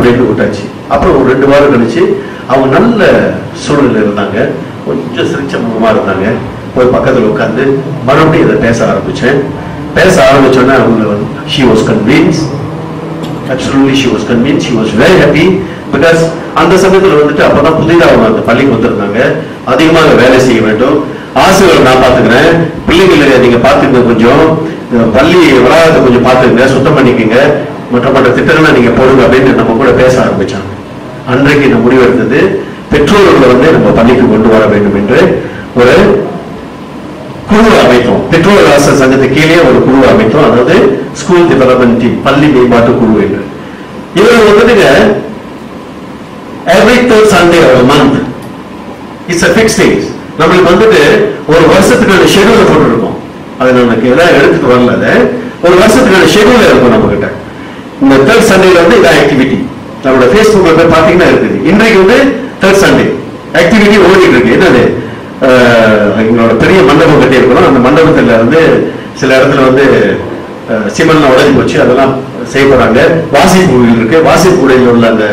அப்படின்னு விட்டாச்சு அப்புறம் ஒரு ரெண்டு வாரம் கழிச்சு அவங்க நல்ல சூழ்நிலை இருந்தாங்க கொஞ்சம் சிரிச்ச முகமா இருந்தாங்க போய் பக்கத்துல உட்கார்ந்து மறுபடியும் இதை பேச ஆரம்பிச்சேன் பேச ஆரம்பிச்சோன்னே அவங்க வந்து she was convince absolutely she was convinced she was very happy because அந்த சமயத்துல வந்துட்டு அப்பதான் புதிதாக அவங்க அந்த பள்ளிக்கு வந்திருந்தாங்க அதிகமாக வேலை செய்ய வேண்டும் ஆசிரியர் நான் பாத்துக்கிறேன் பிள்ளைங்களை நீங்க பாத்துங்க கொஞ்சம் இந்த பள்ளி வளாகத்தை கொஞ்சம் பாத்துக்கங்க சுத்தம் பண்ணிக்கங்க மற்ற மற்ற திட்டங்களை நீங்க போடுங்க அப்படின்னு நம்ம கூட பேச ஆரம்பிச்சாங்க அன்றைக்கு இந்த முடிவு எடுத்தது பெற்றோர்களை வந்து நம்ம பள்ளிக்கு கொண்டு வர வேண்டும் என்று ஒரு குழு அமைத்தோம் பெற்றோர் ஆசிரியர் சங்கத்து கீழே ஒரு குழு அமைத்தோம் அதாவது ஸ்கூல் டெவலப்மெண்ட் டீம் பள்ளி மேம்பாட்டு குழு என்று இவங்க வந்துட்டுங்க எவ்ரி தேர்ட் சண்டே ஒரு month it's a fix days நம்மளுக்கு வந்துட்டு ஒரு வருஷத்துக்கான ஷெடியூல் போட்டுருக்கோம் அது நமக்கு எல்லாம் எடுத்துட்டு வரல அதை. ஒரு வருஷத்துக்கான ஷெடியூல் இருக்கும் நம்ம கிட்ட இந்த தேர்ட் சண்டேல வந்து இதான் ஆக்டிவிட்டி நம்மளோட ஃபேஸ்புக்ல போய் பார்த்தீங்கன்னா இருக்குது இன்றைக்கு வந்து தேர்ட் சண்டே ஆக்டிவிட்டி ஓடிட்டு இருக்கு என்னது அஹ், எங்களோட பெரிய மண்டபம் கட்டி இருக்கிறோம் அந்த மண்டபத்துல வந்து சில இடத்துல வந்து அஹ், சிமெண்ட்லாம் உடைஞ்சு போச்சு அதெல்லாம் செய்ய போறாங்க வாசிப்பு இருக்கு வாசிப்பு கூடையில் உள்ள அந்த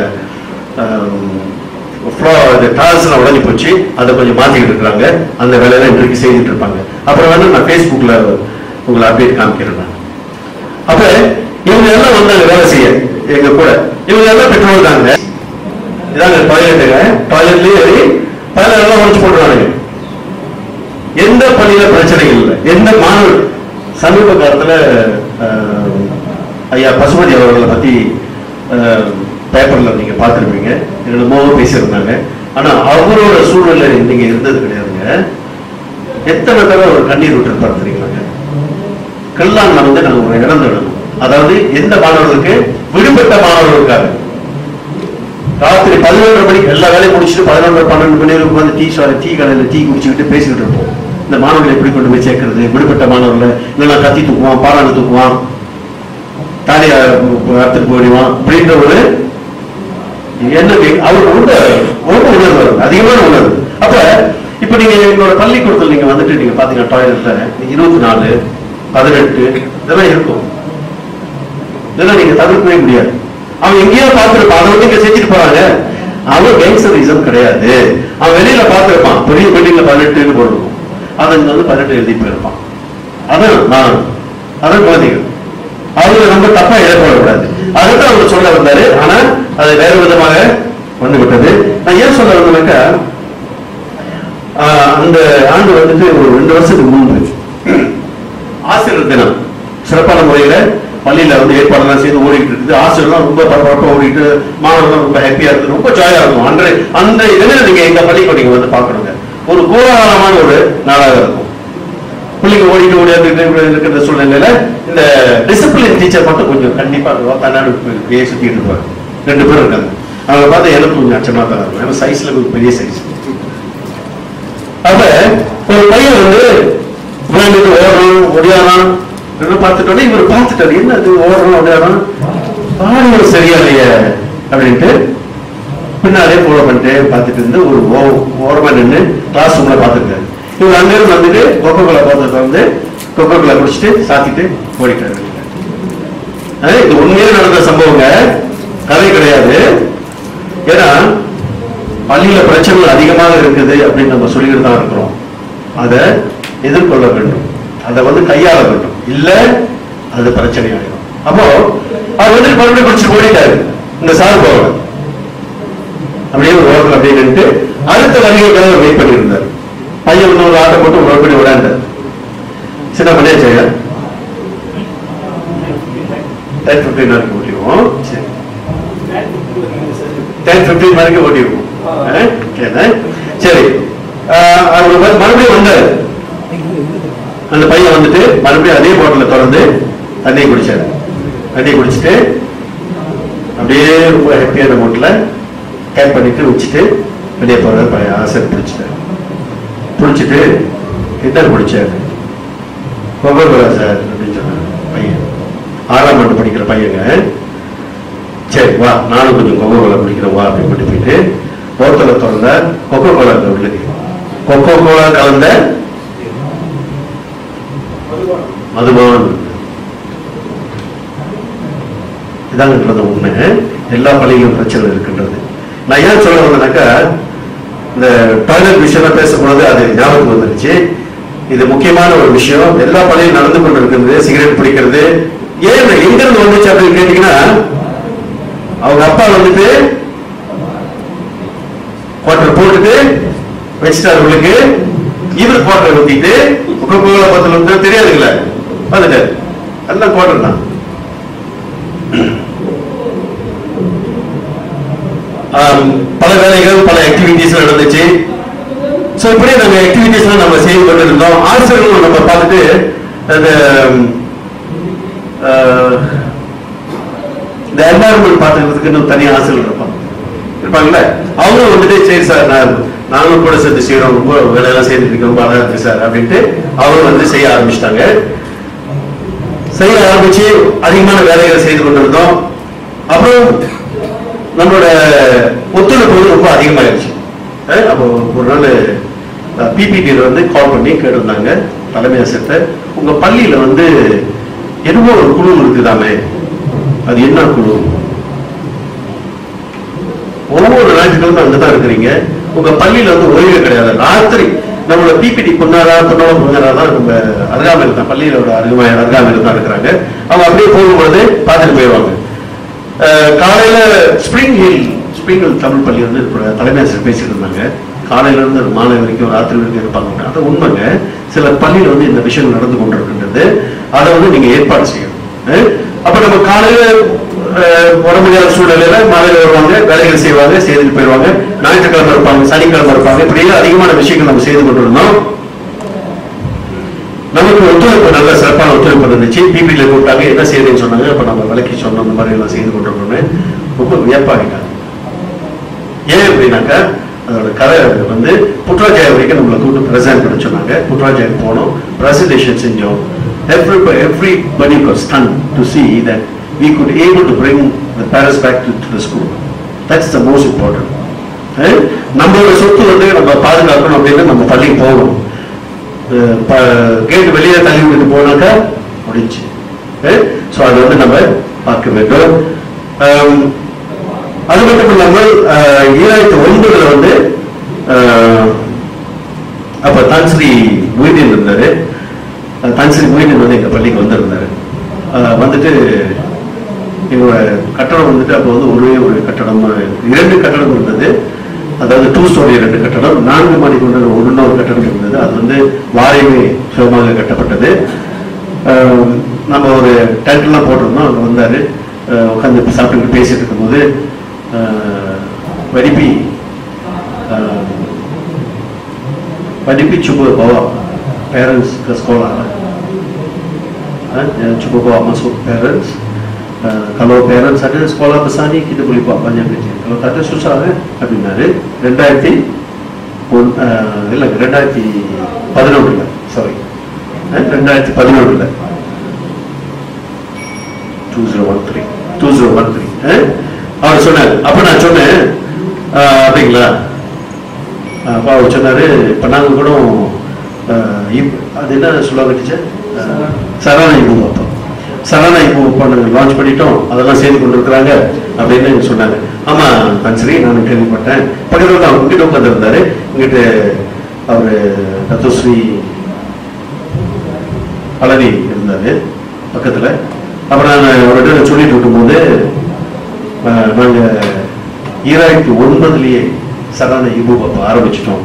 டால்ஸ்லாம் உடஞ்சி போச்சு அதை கொஞ்சம் மாத்திக்கிட்டு இருக்காங்க அந்த வேலையெல்லாம் இன்றைக்கு செய்துட்டு இருப்பாங்க அப்புறம் வேணா நான் ஃபேஸ்புக்ல உங்களை அப்டேட் காமிக்கிறேன் நான் அப்ப இவங்க எல்லாம் வந்தாங்க வேலை செய்ய எங்க கூட இவங்க எல்லாம் பெற்றோர் தாங்க இதாங்க டாய்லெட்டுங்க டாய்லெட்லயே பல எல்லாம் உடச்சு போட்டுருவாங்க எந்த பள்ளியில பிரச்சனை இல்லை எந்த மாணவர் சமீப காலத்துல அஹ், ஐயா பசுமதி அவர்களை பத்தி அஹ், பேப்பர்ல நீங்க பார்த்திருப்பீங்க என்னமோ பேசியிருந்தாங்க ஆனா அவரோட சூழ்நிலை நீங்க இருந்தது கிடையாதுங்க எத்தனை தடவை ஒரு கண்ணீர் விட்டுருப்பாரு தெரியுமாங்க கல்லான்ல வந்து நாங்க ஒரு இடம் தேடணும் அதாவது எந்த மாணவர்களுக்கு விடுபட்ட மாணவர்களுக்காக ராத்திரி பதினொன்றரை மணிக்கு எல்லா வேலையும் முடிச்சுட்டு பதினொன்றரை பன்னெண்டு மணி வரைக்கும் உட்காந்து டீ ஷா டீ கடையில் டீ குடிச்சுக்கிட்டு பேசிக்கிட்டு இருப்போம் இந்த மாணவர்களை எப்படி கொண்டு போய் சேர்க்கறது விடுபட்ட மாணவர்களை இல்லைன்னா கத்தி தூக்குவான் பாறாங்க தூக்குவான் தாலியா அறுத்துட்டு போயிடுவான் அப்படின்ற ஒரு என்ன அவருக்கு ரொம்ப ரொம்ப உணர்வு வருது அதிகமான உணர்வு அப்ப இப்ப நீங்க எங்களோட பள்ளிக்கூடத்தில் நீங்க வந்துட்டு நீங்க பாத்தீங்கன்னா டாய்லெட்ல இருபத்தி நாலு பதினெட்டு இதெல்லாம் இருக்கும் இதெல்லாம் நீங்க தவிர்க்கவே முடியாது அவன் எங்கேயோ பார்த்திருப்பான் அதை வந்து இங்க செஞ்சுட்டு போறாங்க அவன் கேங்ஸ்டரிசம் கிடையாது அவன் வெளியில பார்த்திருப்பான் பெரிய பில்டிங்ல பதினெட்டுன்னு போட்டிருக்கும் அதை இங்க வந்து பதினெட்டு எழுதி போயிருப்பான் அதான் நான் அதான் குழந்தைகள் அவங்க ரொம்ப தப்பா இழப்படக்கூடாது அதுதான் அவர் சொல்ல வந்தாரு ஆனா அது வேற விதமாக வந்து விட்டது நான் ஏன் சொல்ல வந்தேனாக்கா ஆஹ், அந்த ஆண்டு வந்துட்டு ஒரு ரெண்டு வருஷத்துக்கு முன்பு ஆசிரியர் தினம் சிறப்பான முறையில பள்ளியில வந்து ஏற்பாடுலாம் செய்து ஓடிட்டு இருக்குது ஆசிரியர்லாம் ரொம்ப பரபரப்பா ஓடிட்டு மாணவர்கள் ரொம்ப ஹாப்பியா இருக்கு ரொம்ப ஜாயா இருக்கும் அன்றைய அந்த இதில் நீங்க எங்க பள்ளிக்கு நீங்க வந்து பார்க்கணுங்க ஒரு கோலாகலமான ஒரு நாளாக இருக்கும் பிள்ளைங்க ஓடிட்டு ஓடியாந்து இருக்கிற சூழ்நிலையில இந்த டிசிப்ளின் டீச்சர் மட்டும் கொஞ்சம் கண்டிப்பா தன்னாடு இப்படியே சுத்திட்டு இருப்பாங்க ரெண்டு பேரும் இருக்காங்க அவங்க பார்த்தா எனக்கு கொஞ்சம் அச்சமா தான் இருக்கும் ஏன்னா சைஸ்ல கொஞ்சம் பெரிய சைஸ் அப்ப ஒரு பையன் வந்து விளையாண்டுட்டு ஓடுறான் ஒடியாரான் இதெல்லாம் பார்த்துட்டோன்னே இவர் பார்த்துட்டாரு என்ன அது ஓடுறான் ஒடியாரான் பாடுவது சரியா இல்லையே அப்படின்ட்டு பின்னாலே ஃபாலோ பண்ணிட்டு பார்த்துட்டு இருந்து ஒரு ஓ- ஓரமா நின்று கிளாஸ் ரூம்ல பார்த்துருக்காரு இவர் அங்கிருந்து வந்துட்டு கொக்கோ கோலா பார்த்துட்டு வந்து கொக்கோ கோலா குடிச்சிட்டு சாத்திட்டு ஓடிட்டாரு அஹ் இது உண்மையிலே நடந்த சம்பவங்க கதை கிடையாது ஏன்னா பள்ளியில பிரச்சனைகள் அதிகமாக இருக்குது அப்படின்னு நம்ம சொல்லிட்டு தான் இருக்கிறோம் அதை எதிர்கொள்ள வேண்டும் அதை வந்து கையாள வேண்டும் இல்ல அது பிரச்சனை ஆயிடும் அப்போ அவர் வந்து மறுபடியும் குடிச்சிட்டு ஓடிட்டாரு இந்த சார் போகல அப்படியே ஒரு ஓரத்தில் அப்படியே நின்று அடுத்த வருகைக்காக வெயிட் பண்ணியிருந்தார் பையன் வந்து ஒரு ஆட்டை போட்டு ஒரு பண்ணி விளையாண்டார் சின்ன பண்ணியா செய்ய டென் ஃபிஃப்டின் வரைக்கும் ஓட்டிடுவோம் சரி டென் ஃபிஃப்டின் வரைக்கும் ஓட்டிடுவோம் ஆ, சரிண்ணே? சரி ஆஹ் அவர் வந்து மறுபடியும் வந்தார் அந்த பையன் வந்துட்டு மறுபடியும் அதே பாட்டில திறந்து தண்ணியை குடிச்சாரு தண்ணியை குடிச்சிட்டு அப்படியே ரொம்ப ஹாப்பியான மூட்டில் கேப் பண்ணிட்டு வச்சுட்டு வெளியே போற பையன் ஆசை பிடிச்சிட்டாரு பிடிச்சிட்டு என்ன பிடிச்சாரு கொங்கோகோலா சார் அப்படின்னு சொன்னார் பையன் ஆறாம் ஆண்டு படிக்கிற பையங்க சரி வா நானும் கொஞ்சம் கொக்கோ கோலா குடிக்கிறேன் வா அப்படின்னு கூட்டி போயிட்டு போத்தலை திறந்த கொக்கோ கோலா உள்ளது கொக்கோ கோலா கலந்த மதுபான் இதாங்க நடந்த உண்மை எல்லா பள்ளியிலும் பிரச்சனை இருக்கின்றது நான் ஏன் சொல்ல வந்தேனாக்கா இந்த டாய்லெட் விஷயம் பேசக்கூடாது அது ஞாபகம் வந்துருச்சு இது முக்கியமான ஒரு விஷயம் எல்லா பள்ளியும் நடந்து கொண்டு இருக்கிறது சிகரெட் பிடிக்கிறது ஏன் எங்க இருந்து வந்துச்சு அப்படின்னு கேட்டீங்கன்னா அவங்க அப்பா வந்துட்டு குவார்டர் போட்டுட்டு வச்சுட்டாரு உங்களுக்கு இவர் குவார்டர் ஊத்திட்டு கோகோலா பத்துல வந்து தெரியாதுங்கள வந்துட்டாரு எல்லாம் குவார்டர் தான் ஆம், பல வேலைகள் பல ஆக்டிவிட்டிஸ் நடந்துச்சு சோ இப்படியே நம்ம ஆக்டிவிட்டிஸ் நம்ம செய்து கொண்டு இருந்தோம் ஆசிரியர்களும் நம்ம பார்த்துட்டு அந்த ஆஹ், இந்த என்வாயர்மெண்ட் பார்த்துக்கிறதுக்கு இன்னும் தனி ஆசிரியர்கள் இருப்பாங்க இருப்பாங்கல்ல அவங்களும் வந்துட்டு சரி சார் நான் நாங்களும் கூட சேர்ந்து செய்யறோம் ரொம்ப வேலையெல்லாம் செய்துட்டு இருக்கோம் ரொம்ப அழகா இருக்கு சார் அப்படின்ட்டு அவங்களும் வந்து செய்ய ஆரம்பிச்சிட்டாங்க செய்ய ஆரம்பிச்சு அதிகமான வேலைகளை செய்து கொண்டிருந்தோம் அப்புறம் நம்மளோட ஒத்துழைப்பு வந்து ரொம்ப அதிகமாயிருச்சு அஹ் அப்போ ஒரு நாள் பிபிடியில் வந்து கால் பண்ணி கேட்டிருந்தாங்க தலைமை ஆசிரியர்கிட்ட உங்க பள்ளியில வந்து என்னமோ ஒரு குழு இருக்குதாமே அது என்ன குழு ஒவ்வொரு ஞாயிற்றுக்கிழமை அங்கே தான் இருக்கிறீங்க உங்க பள்ளியில வந்து ஓய்வே கிடையாது ராத்திரி நம்மளோட பிபிடி பொன்னாரா பொன்னோட பொன்னாரா தான் நம்ம அருகாமையில் தான் பள்ளியிலோட அருகாமை அருகாமையில் தான் இருக்கிறாங்க அவங்க அப்படியே போகும்பொழுது பார்த்துட்டு போயிடுவாங்க அஹ் காலையில Spring Hill Spring Hill Tamil பள்ளி வந்து இப்ப தலைமை ஆசிரியர் பேசிட்டு இருந்தாங்க காலையில இருந்து மாலை வரைக்கும் ராத்திரி வரைக்கும் இருப்பாங்க அது உண்மைங்க சில பள்ளியில வந்து இந்த விஷயம் நடந்து கொண்டிருக்கின்றது அதை வந்து நீங்க ஏற்பாடு செய்யணும் அஹ் அப்ப நம்ம காலையில அஹ், வர முடியாத சூழ்நிலையில மாலையில வருவாங்க வேலைகள் செய்வாங்க செய்துட்டு போயிடுவாங்க ஞாயிற்றுக்கிழமை இருப்பாங்க சனிக்கிழமை இருப்பாங்க இப்படியே அதிகமான விஷயங்கள் நம்ம செய்து கொண்டிருந்தோம் நமக்கு ஒத்துழைப்பு நல்ல சிறப்பான ஒத்துழைப்பு இருந்துச்சு பிபில கூப்பிட்டாங்க என்ன செய்யுதுன்னு சொன்னாங்க அப்ப நம்ம விளக்கி சொன்னோம் இந்த மாதிரி எல்லாம் செய்து கொண்டிருக்கோம்னு ரொம்ப வியப்பாகிட்டாங்க ஏன் அப்படின்னாக்கா அதோட கதை வந்து புட்ராஜாய வரைக்கும் நம்மளை கூப்பிட்டு பிரசன்ட் பண்ண சொன்னாங்க புட்ராஜாய்க்கு போனோம் பிரசன்டேஷன் செஞ்சோம் every everybody was stunned to see that we could able to bring the parents back to, to the school that's the most important அஹ் நம்மளோட சொத்து வந்து நம்ம பாதுகாக்கணும் அப்படின்னு நம்ம பள்ளிக்கு போகணும் கேட் வெளியே தள்ளி விட்டு போனாக்கா முடிஞ்சு ஸோ அது வந்து நம்ம பார்க்க வேண்டும் ஆம், அது மட்டும் இல்லாமல் ஆஹ், ஈராயிரத்தி ஒன்பதுல வந்து ஆஹ், அப்ப தான்ஸ்ரீ மொய்தீன் இருந்தாரு அஹ், தான்ஸ்ரீ மொய்தீன் வந்து எங்க பள்ளிக்கு வந்திருந்தாரு ஆஹ், வந்துட்டு எங்களோட கட்டடம் வந்துட்டு அப்போ வந்து ஒரே ஒரு கட்டடம் இரண்டு கட்டடம் இருந்தது அதாவது டூ ஸ்டோரி ரெண்டு கட்டடம் நான்கு மாடி கொண்ட ஒரு இன்னொரு கட்டடம் இருந்தது அது வந்து வாரியமே சுயமாக கட்டப்பட்டது ஆஹ் நம்ம ஒரு டென்ட் எல்லாம் போட்டிருந்தோம் அங்க வந்தாரு ஆஹ் உட்கார்ந்து சாப்பிட்டு பேசிட்டு இருக்கும்போது வடிப்பி வடிப்பி சுப பவா பேரண்ட்ஸ் ஸ்கோலா cuba bawa masuk parents uh, kalau parents ada sekolah besar ni kita boleh buat banyak kerja kalau tak ada susah kan அப்படின்னாரு ரெண்டாயிரத்தி ஒன் இல்லை ரெண்டாயிரத்தி பதினொன்றில் சாரி ரெண்டாயிரத்தி பதினொன்றில் two zero one three two zero one three அவர் சொன்னார் அப்போ நான் சொன்னேன் அஹ், அப்படிங்களா அப்போ அவர் சொன்னாரு இப்போ நாங்கள் கூட அஹ், இப்- அது என்ன சொல்லுவாங்க டீச்சர் சரண இபு அப்போ சரண இபு இப்போ நாங்கள் லான்ச் பண்ணிட்டோம் அதெல்லாம் செய்து கொண்டு இருக்கிறாங்க அப்படின்னு சொன்னாங்க ஆமா சரி நான் கேள்விப்பட்டேன் பக்கத்தில் தான் உங்ககிட்ட உட்காந்துருந்தாரு இங்கிட்டு அவர் தத்துஸ்ரீ பழனி இருந்தாரு பக்கத்துல அப்புறம் நான் அவர்கிட்ட சொல்லிட்டு இருக்கும்போது அஹ், நாங்க ஈராயிரத்தி ஒன்பதுலயே சரண இபு பாப்பா ஆரம்பிச்சிட்டோம்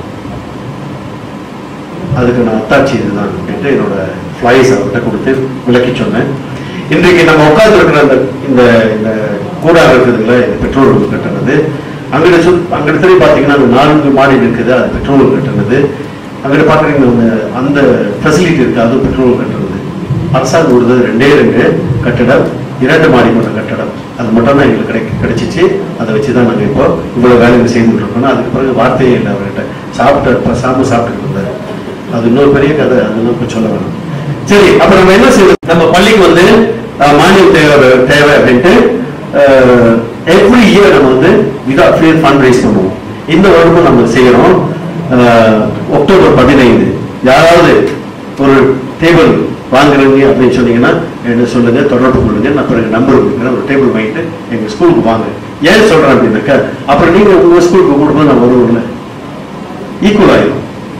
அதுக்கு நான் அத்தாட்சி இதுதான் அப்படின்ட்டு என்னோட ஃப்ளைஸ் அவர்கிட்ட கொடுத்து விளக்கி சொன்னேன் இன்றைக்கு நம்ம உட்கார்ந்து இருக்கிற அந்த இந்த இந்த கூடாக இருக்குதுல்ல இந்த பெட்ரோல் கட்டுறது அங்கிட்ட சுத் அங்கிட்ட திரும்பி பார்த்தீங்கன்னா அந்த நான்கு மாடி இருக்குது அது பெட்ரோல் கட்டுறது அங்கிட்ட பார்க்குறீங்க அந்த அந்த ஃபெசிலிட்டி இருக்கு அது பெட்ரோல் கட்டுறது அரசாங்கம் கொடுத்தது ரெண்டே ரெண்டு கட்டடம் இரண்டு மாடி கொண்ட கட்டடம் அது மட்டும் தான் எங்களுக்கு கிடைக்க கிடைச்சிச்சு அதை வச்சு தான் நாங்கள் இப்போ இவ்வளோ வேலைகள் செய்துட்டு இருக்கோம் அதுக்கு பிறகு வார்த்தையே இல்லை அவர்கிட்ட சாப்பிட்டு சாம சாப்பிட்டு இருந்தாரு அது இன்னொரு பெரிய கதை அதெல்லாம் இப்ப சொல்ல வேணாம் சரி அப்ப நம்ம என்ன செய்யணும் நம்ம பள்ளிக்கு வந்து அஹ், மானியம் தேவை தேவை அப்படின்ட்டு எவ்ரி இயர் நம்ம வந்து விதா ஃப்ரீ ஃபண்ட் ரைஸ் பண்ணுவோம் இந்த வருடமும் நம்ம செய்யறோம் அஹ், அக்டோபர் பதினைந்து யாராவது ஒரு டேபிள் வாங்குறீங்க அப்படின்னு சொன்னீங்கன்னா என்ன சொல்லுங்க தொடர்பு கொள்ளுங்க நான் பிறகு நம்பர் கொடுக்குறேன் ஒரு டேபிள் வாங்கிட்டு எங்க ஸ்கூலுக்கு வாங்க ஏன் சொல்றேன் அப்படின்னாக்கா அப்புறம் நீங்க உங்க ஸ்கூலுக்கு கூடும்போது நான் வருவோம்ல ஈக்குவல் ஆயிடும்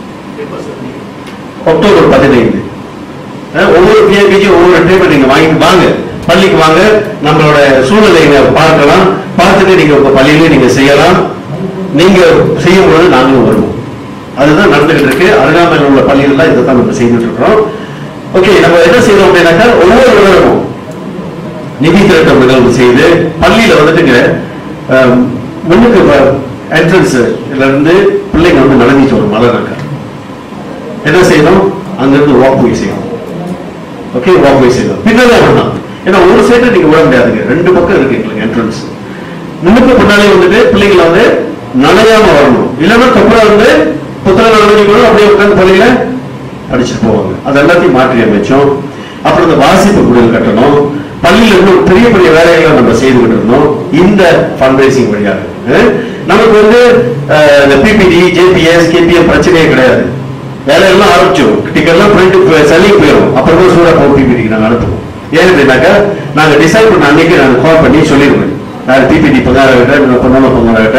அக்டோபர் பதினைந்து அஹ் ஒவ்வொரு பிஏபிஜி ஒவ்வொரு டைம் நீங்க வாங்கி வாங்க பள்ளிக்கு வாங்க நம்மளோட சூழ்நிலையை பார்க்கலாம் பார்த்துட்டு நீங்க உங்க பள்ளியிலே நீங்க செய்யலாம் நீங்க செய்யும் பொழுது நாங்களும் வருவோம் அதுதான் நடந்துகிட்டு இருக்கு அருகாமையில் உள்ள பள்ளிகள்லாம் இதை தான் நம்ம செய்துட்டு இருக்கிறோம் ஓகே நம்ம என்ன செய்யறோம் அப்படின்னாக்கா ஒவ்வொரு வருடமும் நிதி திரட்டம் நிகழ்வு செய்து பள்ளியில வந்துட்டுங்க அஹ், முன்னுக்கு என்ட்ரன்ஸ் இருந்து பிள்ளைங்க வந்து நடந்துச்சு ஒரு மலர் இருக்கா என்ன செய்யணும் அங்கிருந்து வாக் போய் செய்யணும் ஓகே வாக் போய் செய்யணும் பின்னாலே வரலாம் ஏன்னா ஒரு சைடு நீங்க விட முடியாதுங்க ரெண்டு பக்கம் இருக்கு எங்களுக்கு என்ட்ரன்ஸ் முன்னுக்கு பின்னாலே வந்துட்டு பிள்ளைங்களை வந்து நனையாம வரணும் இல்லைன்னா தொப்பரா வந்து புத்தகம் எழுதிக்கணும் அப்படியே உட்காந்து பள்ளியில அடிச்சுட்டு போவாங்க அது எல்லாத்தையும் மாற்றி அமைச்சோம் அப்புறம் இந்த வாசிப்பு குடில் கட்டணும் பள்ளியில இருந்து ஒரு பெரிய பெரிய வேலைகளை நம்ம செய்துகிட்டு இருந்தோம் இந்த ஃபண்ட் ரைசிங் வழியாக அஹ் நமக்கு வந்து அஹ், இந்த பிபிடி ஜேபிஎஸ் கேபிஎம் பிரச்சனையே கிடையாது வேலையெல்லாம் ஆரம்பிச்சோம் டிக்கெட்லாம் பிரிண்ட் செல்லிங் போயிடும் அப்புறம் தான் சூடா போ பிபிடிக்கு நாங்கள் அனுப்புவோம் ஏன் அப்படின்னாக்கா நாங்கள் டிசைட் பண்ண அன்னைக்கு நாங்கள் கால் பண்ணி சொல்லிடுவேன் நான் பிபிடி பங்காளர்கிட்ட பொண்ணு பங்காளர்கிட்ட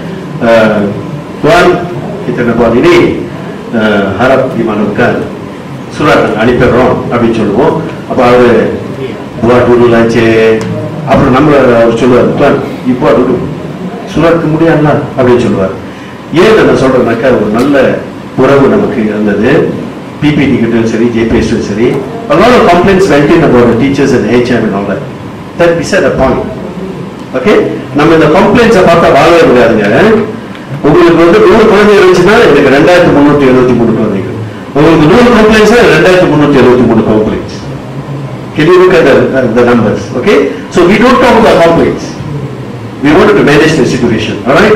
tuan kita nak buat ini uh, harap dimaklumkan surat நாங்க அனுப்பிடுறோம் அப்படின்னு சொல்லுவோம் அப்ப அவரு buat dulu lah cik அப்புறம் நம்ம அவர் சொல்லுவார் tuan இப்போ dulu சுரக்க முடியாதுல அப்படின்னு சொல்லுவார் ஏன் நான் சொல்றேன்னாக்கா ஒரு நல்ல உறவு நமக்கு இருந்தது பிபிடி கிட்டும் சரி ஜேபிஎஸ் சரி a lot of complaints went in about the teachers and HM and all that that beside the point okay நம்ம இந்த கம்ப்ளைண்ட்ஸை பார்த்தா வாழவே முடியாதுங்க உங்களுக்கு வந்து நூறு குழந்தை இருந்துச்சுன்னா எனக்கு ரெண்டாயிரத்தி முந்நூற்றி எழுபத்தி மூணு குழந்தைகள் உங்களுக்கு நூறு கம்ப்ளைண்ட்ஸ் ரெண்டாயிரத்தி முந்நூற்றி எழுபத்தி மூணு complaints Can you look at the, uh, the numbers? Okay? So we don't talk about complaints. We wanted to manage the situation. Alright?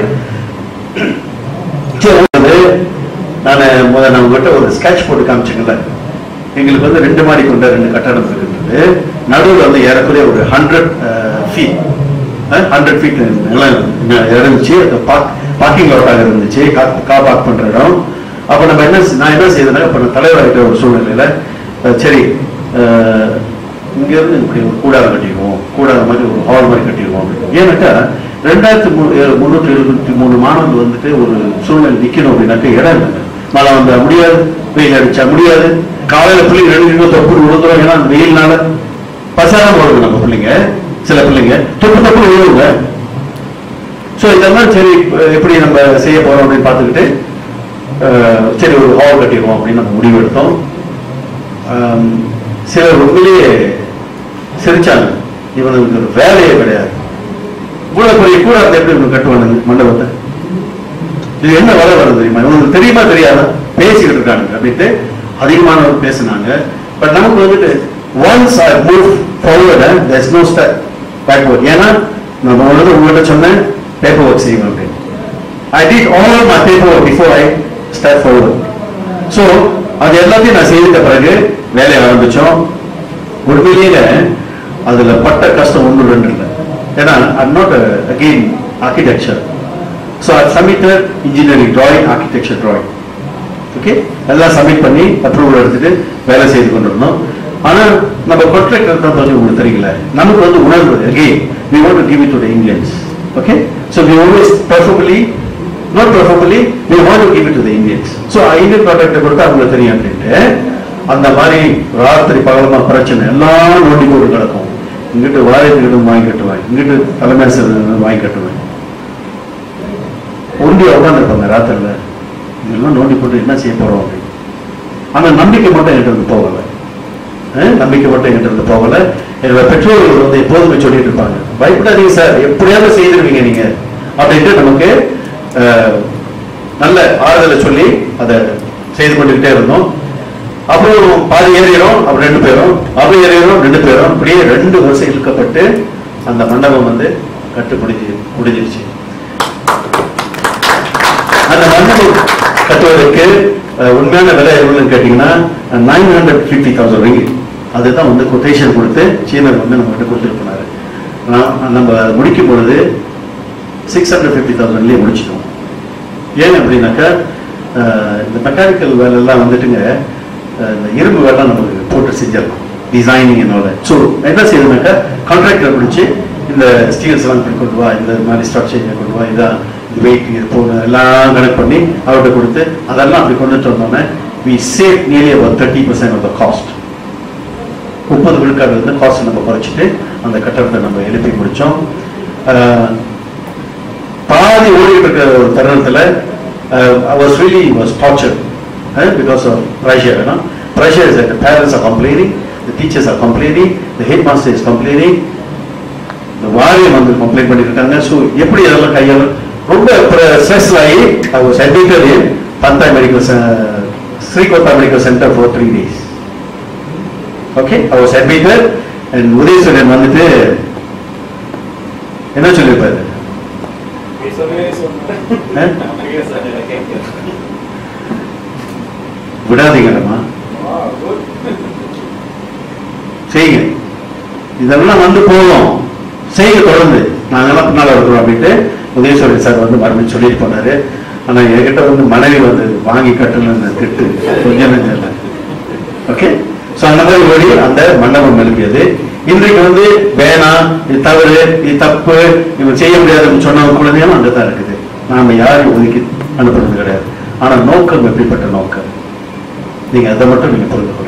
சரி வந்து நான் முதல்ல நம்ம கிட்ட ஒரு ஸ்கெட்ச் போட்டு காமிச்சேங்கல்ல எங்களுக்கு வந்து ரெண்டு மாடி கொண்ட ரெண்டு கட்டடம் இருக்கின்றது நடுவில் வந்து ஏறக்குறைய ஒரு ஹண்ட்ரட் ஃபீட் ஹண்ட்ரட் ஃபீட் நிலம் இருந்துச்சு பார்க்கிங் லாட்டாக இருந்துச்சு கா பார்க் பண்ற இடம் அப்போ நம்ம என்ன செ- நான் என்ன செய்தேன்னா இப்போ நான் தலைவராகிட்ட ஒரு சூழ்நிலையில அஹ், சரி அஹ், இங்க இருந்து இப்படி ஒரு கூடாரம் கட்டிடுவோம் கூடார மாதிரி ஒரு ஹால் மாதிரி கட்டிடுவோம் அப்படின்னு. ஏன்னாக்கா ரெண்டாயிரத்தி மூணு முந்நூற்றி எழுபத்தி மூணு மாணவர்கள் வந்துட்டு ஒரு சூழ்நிலை நிக்கணும் அப்படின்னாக்கா இடம் இல்லைங்க மழை வந்தா முடியாது வெயில் அடிச்சா முடியாது காலையில பிள்ளைங்க ரெண்டு நிமிடம் தொப்பு விழுந்துரும் ஏன்னா அந்த வெயில்னால பசாரம் வருது நம்ம பிள்ளைங்க சில பிள்ளைங்க தொப்பு தொப்பு விழுவுங்க ஸோ இதெல்லாம் சரி இப்ப எப்படி நம்ம செய்ய போறோம் அப்படின்னு பார்த்துக்கிட்டு அஹ், சரி ஒரு ஹால் கட்டிடுவோம் அப்படின்னு நம்ம முடிவு எடுத்தோம் ஆம், சிலர் உண்மையிலேயே சிரிச்சாங்க இவனுக்கு ஒரு வேலையே கிடையாது இவ்வளவு பெரிய கூடாரத்தை எப்படி இவனுக்கு கட்டுவானுங்க மண்டபத்தை இது என்ன வர வருது தெரியுமா இவனுக்கு தெரியுமா தெரியாதா பேசிக்கிட்டு இருக்காங்க அப்படின்ட்டு அதிகமானவர் பேசினாங்க பட் நமக்கு வந்துட்டு once I move forward there's no step backward ஏன்னா நம்ம வந்து உங்கள்கிட்ட சொன்னேன் பேப்பர் ஒர்க் செய்வேன் அப்படின்னு I did all my paper work before I step forward so அது எல்லாத்தையும் நான் செய்த பிறகு வேலையை ஆரம்பிச்சோம் உண்மையிலேயே அதுல பட்ட கஷ்டம் ஒன்று ரெண்டு இல்லை ஏன்னா I'm not again architecture so I submitted engineering drawing architecture drawing okay எல்லாம் சப்மிட் பண்ணி அப்ரூவல் எடுத்துட்டு வேலை செய்து கொண்டிருந்தோம் ஆனா நம்ம கான்ட்ராக்டர் தான் கொஞ்சம் உங்களுக்கு தெரியல நமக்கு வந்து உணர்வு again we want to give it to the Indians okay so we always preferably not preferably we want to give it to the Indians so Indian contractor கொடுத்தா அவங்களுக்கு தெரியும் அப்படின்ட்டு அந்த மாதிரி ராத்திரி பகலமா பிரச்சனை எல்லாம் நோண்டி போட்டு கிடக்கும் இங்கிட்டு வாரியத்துக்கிட்ட வாங்கி கட்டுவேன் இங்கிட்டு தலைமை வாங்கி கட்டுவேன் உருண்டி உட்காந்துருப்பாங்க ராத்திரில இதெல்லாம் நோண்டி போட்டு என்ன செய்ய போறோம் அப்படின்னு ஆனா நம்பிக்கை மட்டும் என்கிட்ட இருந்து போகல அஹ், நம்பிக்கை மட்டும் என்கிட்ட இருந்து போகல என்னோட பெற்றோர்கள் வந்து எப்போதுமே சொல்லிட்டு இருப்பாங்க பயப்படாதீங்க சார் எப்படியாவது செய்திருவீங்க நீங்க அப்படின்ட்டு நமக்கு அஹ், நல்ல ஆறுதலை சொல்லி அதை செய்து கொண்டுகிட்டே இருந்தோம் அப்புறம் பாதி ஏறிடும் அப்புறம் ரெண்டு பேரும் அப்புறம் ஏறிடும் ரெண்டு பேரும் அப்படியே ரெண்டு வருஷம் இழுக்கப்பட்டு அந்த மண்டபம் வந்து கட்டுப்பிடிச்சு முடிஞ்சிருச்சு அந்த மண்டபம் கட்டுவதற்கு அஹ், உண்மையான விலை எவ்வளவுன்னு கேட்டீங்கன்னா nine hundred fifty thousand ringgit அதுதான் வந்து கொட்டேஷன் கொடுத்து சீனர் வந்து நம்ம கிட்ட கொடுத்துட்டு போனாரு நான் நம்ம முடிக்கும் பொழுது சிக்ஸ் ஹண்ட்ரட் ஃபிஃப்டி தௌசண்ட்லேயே முடிச்சிட்டோம் ஏன் அப்படின்னாக்கா அஹ், இந்த மெக்கானிக்கல் வேலையெல்லாம் வந்துட்டுங்க அஹ், இந்த இரும்பு வேலை நமக்கு போட்டு செஞ்சிடலாம் டிசைனிங் என்னோட ஸோ என்ன செய்யணும்னாக்கா கான்ட்ராக்டர் பிடிச்சி இந்த இந்த ஸ்டீல்ஸ் எல்லாம் இப்படி கொண்டு வா இந்த மாதிரி ஸ்ட்ரக்சர் கொண்டு வா இதான் இது வெயிட் இது போகணும் எல்லாம் கனெக்ட் பண்ணி அவர்கிட்ட கொடுத்து அதெல்லாம் அப்படி கொண்டுட்டு வந்தோன்னே we save nearly about thirty percent of the cost முப்பது விழுக்காடு வந்து காஸ்ட் நம்ம குறைச்சிட்டு அந்த கட்டடத்தை நம்ம எழுப்பி முடிச்சோம் அஹ், பாதி ஓடிட்டு இருக்கிற ஒரு தருணத்துல I was really was torture because of pressure ஏன்னா pressure is the parents are complaining the teachers are complaining the headmaster is complaining இந்த வாரியம் வந்து கம்ப்ளைண்ட் பண்ணியிருக்காங்க ஸோ எப்படி அதெல்லாம் கையாள ரொம்ப ஸ்ட்ரெஸ் ஆகி ஐ வாஸ் அட்மிட்டட் இன் பந்தா மெடிக்கல் ஸ்ரீகோத்தா medical centre for three days okay I was admitted and Udayasuriyan வந்துட்டு என்ன சொல்லியிருப்பாரு விடாதீங்கம்மா செய்யுங்க இதெல்லாம் வந்து போதும் செய்யுங்க தொடர்ந்து நாங்கெல்லாம் பின்னால இருக்கிறோம் அப்படின்ட்டு உதயசூரியன் சார் வந்து மறுபடியும் சொல்லிட்டு போனாரு ஆனா என்கிட்ட வந்து மனைவி வந்து வாங்கி கட்டணும்னு திட்டு கொஞ்சம் நெஞ்சம் இல்லை ஓகே ஸோ அந்த மாதிரி ஓடி அந்த மண்டபம் எழுப்பியது இன்றைக்கு வந்து வேணாம் இது தவறு இது தப்பு இவன் செய்ய முடியாதுன்னு சொன்ன குழந்தைகளும் அங்கே தான் இருக்குது நாம யாரையும் ஒதுக்கி அனுப்புறது கிடையாது ஆனா நோக்கம் எப்படிப்பட்ட நோக்கம் நீங்க அதை மட்டும் நீங்க புரிந்து கொள்ளணும்